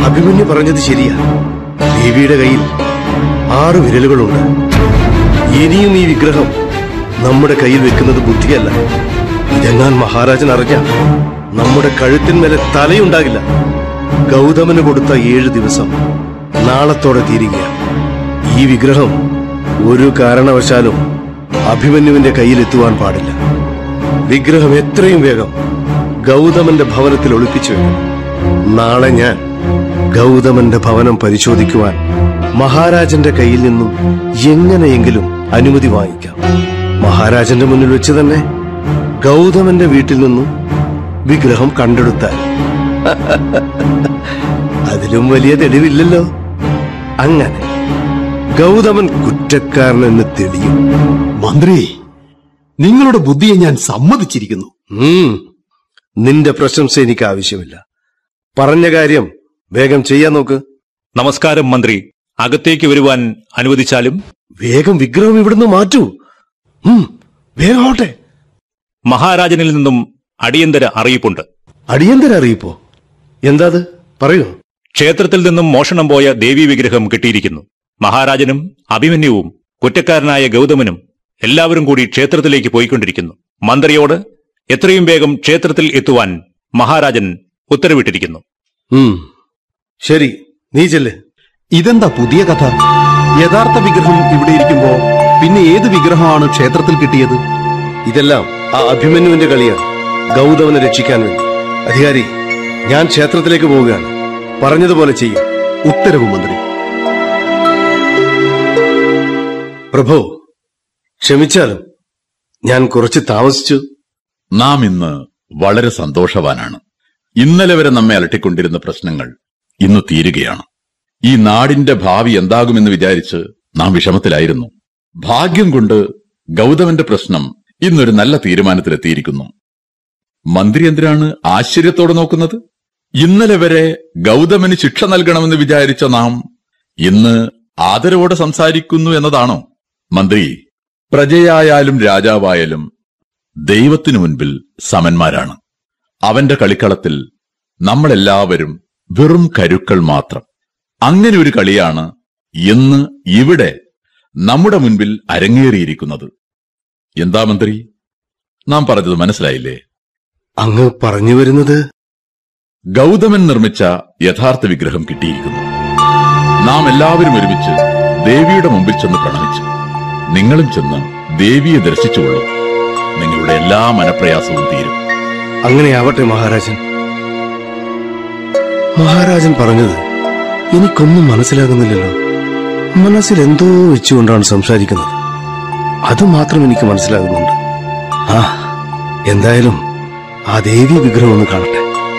അഭിമന്യു പറഞ്ഞത് ശരിയാ ദേവിയുടെ കയ്യിൽ ആറ് വിരലുകളുണ്ട് ഇനിയും ഈ വിഗ്രഹം നമ്മുടെ കയ്യിൽ വെക്കുന്നത് ബുദ്ധിയല്ല ഇതെങ്ങാൻ മഹാരാജൻ അറിഞ്ഞ നമ്മുടെ കഴുത്തിന്മേലെ തലയുണ്ടാകില്ല ഗൗതമന് കൊടുത്ത ഏഴ് ദിവസം നാളത്തോടെ തീരുകയാണ് ഈ വിഗ്രഹം ഒരു കാരണവശാലും അഭിമന്യുവിന്റെ കയ്യിലെത്തുവാൻ പാടില്ല വിഗ്രഹം എത്രയും വേഗം ഗൗതമന്റെ ഭവനത്തിൽ ഒളിപ്പിച്ചു വെക്കണം നാളെ ഞാൻ ഗൗതമന്റെ ഭവനം പരിശോധിക്കുവാൻ മഹാരാജന്റെ കയ്യിൽ നിന്നും എങ്ങനെയെങ്കിലും അനുമതി വാങ്ങിക്കാം മഹാരാജന്റെ മുന്നിൽ വെച്ച് തന്നെ ഗൗതമന്റെ വീട്ടിൽ നിന്നും വിഗ്രഹം കണ്ടെടുത്താൽ അതിലും വലിയ തെളിവില്ലല്ലോ അങ്ങനെ ഗൗതമൻ കുറ്റക്കാരനെന്ന് തെളിയും മന്ത്രി നിങ്ങളുടെ ബുദ്ധിയെ ഞാൻ സമ്മതിച്ചിരിക്കുന്നു ഉം. നിന്റെ പ്രശംസ എനിക്ക് ആവശ്യമില്ല പറഞ്ഞ കാര്യം വേഗം ചെയ്യാൻ നോക്ക് നമസ്കാരം മന്ത്രി അകത്തേക്ക് വരുവാൻ അനുവദിച്ചാലും വേഗം വിഗ്രഹം ഇവിടുന്ന് മാറ്റൂ ഉം, വേഗം ആവട്ടെ മഹാരാജനിൽ നിന്നും അടിയന്തര അറിയിപ്പുണ്ട് അടിയന്തര അറിയിപ്പോ എന്താ അത് പറയൂ ക്ഷേത്രത്തിൽ നിന്നും മോഷണം പോയ ദേവീ വിഗ്രഹം കിട്ടിയിരിക്കുന്നു മഹാരാജനും അഭിമന്യുവും കുറ്റക്കാരനായ ഗൗതമനും എല്ലാവരും കൂടി ക്ഷേത്രത്തിലേക്ക് പോയിക്കൊണ്ടിരിക്കുന്നു മന്ത്രിയോട് എത്രയും വേഗം ക്ഷേത്രത്തിൽ എത്തുവാൻ മഹാരാജൻ ഉത്തരവിട്ടിരിക്കുന്നു ഉം. ശരി നീ ചെല്ല് ഇതെന്താ പുതിയ കഥ യഥാർത്ഥ വിഗ്രഹം ഇവിടെ ഇരിക്കുമ്പോ പിന്നെ ഏത് വിഗ്രഹമാണ് ക്ഷേത്രത്തിൽ കിട്ടിയത് ഇതെല്ലാം ആ അഭിമന്യുവിന്റെ കളിയാണ് ഗൗതമനെ രക്ഷിക്കാൻ വേണ്ടി അധികാരി ഞാൻ ക്ഷേത്രത്തിലേക്ക് പോവുകയാണ് പറഞ്ഞതുപോലെ ചെയ്യാം ഉത്തരവ് മന്ത്രി പ്രഭു ക്ഷമിച്ചാലും ഞാൻ കുറച്ച് താമസിച്ചു നാം ഇന്ന് വളരെ സന്തോഷവാനാണ് ഇന്നലെ വരെ നമ്മെ അലട്ടിക്കൊണ്ടിരുന്ന പ്രശ്നങ്ങൾ ഇന്ന് തീരുകയാണ് ഈ നാടിന്റെ ഭാവി എന്താകുമെന്ന് വിചാരിച്ച് നാം വിഷമത്തിലായിരുന്നു ഭാഗ്യം കൊണ്ട് ഗൗതമന്റെ പ്രശ്നം ഇന്നൊരു നല്ല തീരുമാനത്തിലെത്തിയിരിക്കുന്നു മന്ത്രി എന്തിനാണ് ആശ്ചര്യത്തോടെ നോക്കുന്നത് ഇന്നലെ വരെ ഗൗതമന് ശിക്ഷ നൽകണമെന്ന് വിചാരിച്ച നാം ഇന്ന് ആദരവോടെ സംസാരിക്കുന്നു എന്നതാണോ മന്ത്രി പ്രജയായാലും രാജാവായാലും ദൈവത്തിനു മുൻപിൽ സമന്മാരാണ് അവന്റെ കളിക്കളത്തിൽ നമ്മളെല്ലാവരും വെറും കരുക്കൾ മാത്രം അങ്ങനെ ഒരു കളിയാണ് ഇന്ന് ഇവിടെ നമ്മുടെ മുൻപിൽ അരങ്ങേറിയിരിക്കുന്നത് എന്താ മന്ത്രി നാം പറഞ്ഞത് മനസ്സിലായില്ലേ അങ്ങ് പറഞ്ഞു വരുന്നത് ഗൗതമൻ നിർമ്മിച്ച യഥാർത്ഥ വിഗ്രഹം കിട്ടിയിരിക്കുന്നു നാം എല്ലാവരും ഒരുമിച്ച് ദേവിയുടെ മുമ്പിൽ ചെന്ന് പ്രണമിച്ചു നിങ്ങളും ചെന്ന് ദേവിയെ ദർശിച്ചുകൊള്ളൂ നിങ്ങളുടെ എല്ലാ മനപ്രയാസവും തീരും അങ്ങനെയാവട്ടെ മഹാരാജൻ മഹാരാജൻ പറഞ്ഞത് എനിക്കൊന്നും മനസ്സിലാകുന്നില്ലല്ലോ മനസ്സിൽ എന്തോ വെച്ചുകൊണ്ടാണ് സംസാരിക്കുന്നത് അത് മാത്രം എനിക്ക് മനസ്സിലാകുന്നുണ്ട് ആ എന്തായാലും ആ ദേവി വിഗ്രഹം ഒന്ന് കാണട്ടെ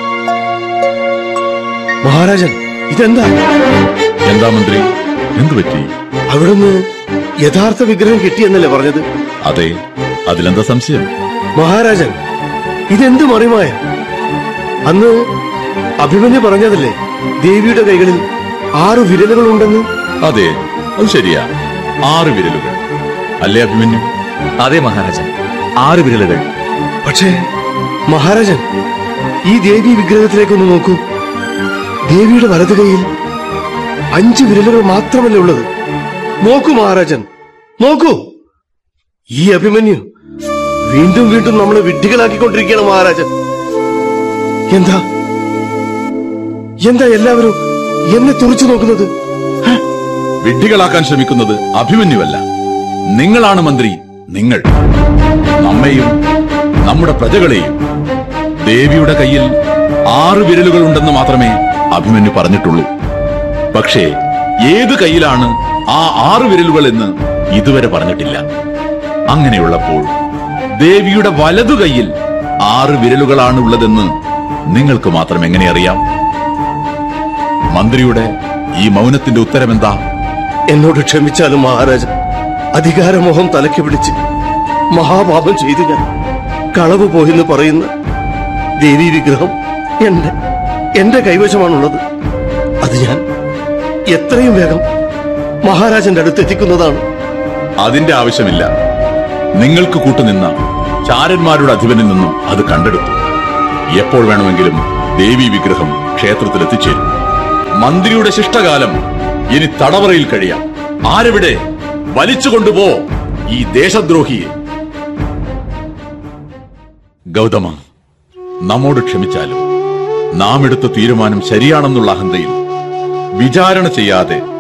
മഹാരാജൻ ഇതെന്താ എന്താ മന്ത്രി എന്തു പറ്റി അവിടുന്ന് യഥാർത്ഥ വിഗ്രഹം കിട്ടിയെന്നല്ലേ പറഞ്ഞത് അതെ അതിലെന്താ സംശയം മഹാരാജൻ ഇതെന്ത് മറിമായ അന്ന് അഭിമന്യു പറഞ്ഞതല്ലേ ദേവിയുടെ കൈകളിൽ ആറ് വിരലുകളുണ്ടെന്ന് അതെ അത് ശരിയാ ആറ് വിരലുകൾ അല്ലേ അഭിമന്യു അതെ മഹാരാജൻ ആറ് വിരലുകൾ പക്ഷേ മഹാരാജൻ ഈ ദേവി വിഗ്രഹത്തിലേക്കൊന്ന് നോക്കൂ ദേവിയുടെ വലത് കൈയിൽ അഞ്ച് വിരലുകൾ മാത്രമല്ലേ ഉള്ളത് നോക്കൂ മഹാരാജൻ നോക്കൂ ഈ അഭിമന്യു വീണ്ടും വീണ്ടും നമ്മളെ വിഡ്ഢികളാക്കിക്കൊണ്ടിരിക്കുകയാണ് മഹാരാജൻ എന്താ എന്താ എല്ലാവരും എന്നെ തുറച്ചു നോക്കുന്നത് വിഡ്ഢികളാക്കാൻ ശ്രമിക്കുന്നത് അഭിമന്യുവല്ല നിങ്ങളാണ് മന്ത്രി നിങ്ങൾ നമ്മെയും നമ്മുടെ പ്രജകളെയും ദേവിയുടെ കയ്യിൽ ആറ് വിരലുകൾ ഉണ്ടെന്ന് മാത്രമേ അഭിമന്യു പറഞ്ഞിട്ടുള്ളൂ പക്ഷേ ഏത് കയ്യിലാണ് ആ ആറ് വിരലുകൾ എന്ന് ഇതുവരെ പറഞ്ഞിട്ടില്ല അങ്ങനെയുള്ളപ്പോൾ ദേവിയുടെ വലതു കൈയിൽ ആറ് വിരലുകളാണ് ഉള്ളതെന്ന് നിങ്ങൾക്ക് മാത്രം എങ്ങനെ അറിയാം മന്ത്രിയുടെ ഈ മൗനത്തിന്റെ ഉത്തരമെന്താ എന്നോട് ക്ഷമിച്ചാലും മഹാരാജൻ അധികാരമോഹം തലയ്ക്ക് പിടിച്ച് മഹാപാപം ചെയ്തു ഞാൻ കളവ് പോയെന്ന് പറയുന്ന ദേവീ വിഗ്രഹം എന്റെ എന്റെ കൈവശമാണുള്ളത് അത് ഞാൻ എത്രയും വേഗം മഹാരാജന്റെ അടുത്ത് എത്തിക്കുന്നതാണ് അതിന്റെ ആവശ്യമില്ല നിങ്ങൾക്ക് കൂട്ടുനിന്ന ചാരന്മാരുടെ അധിപനിൽ നിന്നും അത് കണ്ടെടുത്തു എപ്പോൾ വേണമെങ്കിലും ദേവി വിഗ്രഹം ക്ഷേത്രത്തിൽ എത്തിച്ചേരും മന്ത്രിയുടെ ശിഷ്ടകാലം ഇനി തടവറയിൽ കഴിയാം ആരെവിടെ വലിച്ചുകൊണ്ടുപോ ഈ ദേശദ്രോഹിയെ ഗൗതമ നമ്മോട് ക്ഷമിച്ചാലും നാം എടുത്ത തീരുമാനം ശരിയാണെന്നുള്ള അഹന്തയിൽ വിചാരണ ചെയ്യാതെ